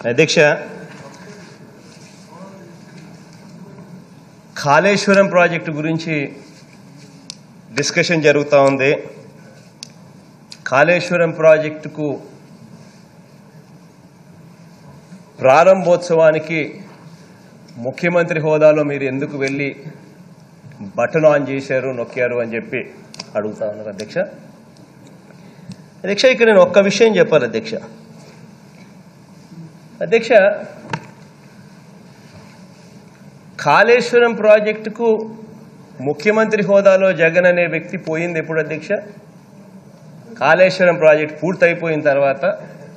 అధ్యక్ష కాళేశ్వరం ప్రాజెక్టు గురించి డిస్కషన్ జరుగుతూ ఉంది కాళేశ్వరం ప్రాజెక్టుకు ప్రారంభోత్సవానికి ముఖ్యమంత్రి హోదాలో మీరు ఎందుకు వెళ్ళి బటన్ ఆన్ చేశారు నొక్కారు అని చెప్పి అడుగుతా ఉన్నారు అధ్యక్ష అధ్యక్ష ఇక్కడ నేను ఒక్క విషయం చెప్పాలి అధ్యక్ష అధ్యక్ష కాళేశ్వరం ప్రాజెక్టుకు ముఖ్యమంత్రి హోదాలో జగన్ అనే వ్యక్తి పోయింది ఎప్పుడు అధ్యక్ష కాళేశ్వరం ప్రాజెక్ట్ పూర్తయిపోయిన తర్వాత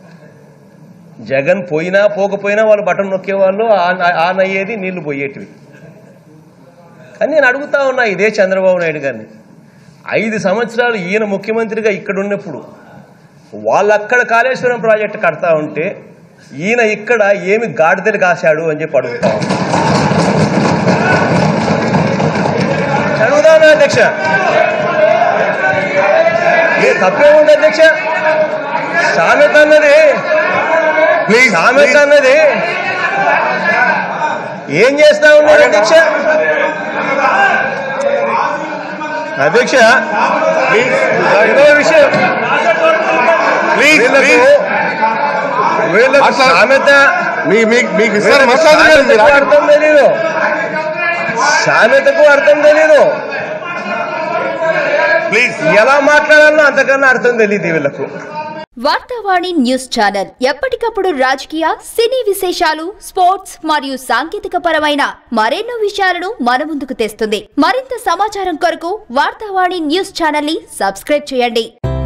జగన్ పోయినా పోకపోయినా వాళ్ళు బటన్ నొక్కేవాళ్ళు ఆన్ ఆన్ అయ్యేది నీళ్లు పోయేటివి కానీ నేను అడుగుతా ఉన్నా ఇదే చంద్రబాబు నాయుడు గారిని ఐదు సంవత్సరాలు ఈయన ముఖ్యమంత్రిగా ఇక్కడ ఉన్నప్పుడు వాళ్ళక్కడ కాళేశ్వరం ప్రాజెక్టు కడతా ఉంటే ఈయన ఇక్కడ ఏమి గాడిదలు కాశాడు అని చెప్పి అడుగుతా ఉన్నా. అడుగుతా ఉన్నా అధ్యక్ష ఏ తప్పేముంది అధ్యక్ష సామెత అన్నది ప్లీజ్ సామెత అన్నది ఏం చేస్తా ఉన్నారు అధ్యక్ష అధ్యక్ష ఇంకో విషయం ప్లీజ్ వీళ్ళకు ప్లీజ్ వీళ్ళకు అట్లా- సామెత మీ మీ- మీకు ఇస్తారు వీళ్ళకు మాట్లాడలేదు మీరు సామెతకు అర్థం తెలీదు సామెతకు అర్థం తెలీదు ప్లీజ్ ఎలా మాట్లాడాలో అంతకన్నా అర్థం తెలియదు వీళ్ళకు వార్తావాణి న్యూస్ ఛానల్ ఎప్పటికప్పుడు రాజకీయ సినీ విశేషాలు స్పోర్ట్స్ మరియు సాంకేతిక పరమైన మరెన్నో విషయాలను మన ముందుకు తెస్తుంది మరింత సమాచారం కొరకు వార్తావాణి న్యూస్ ఛానల్ ని సబ్స్క్రైబ్ చేయండి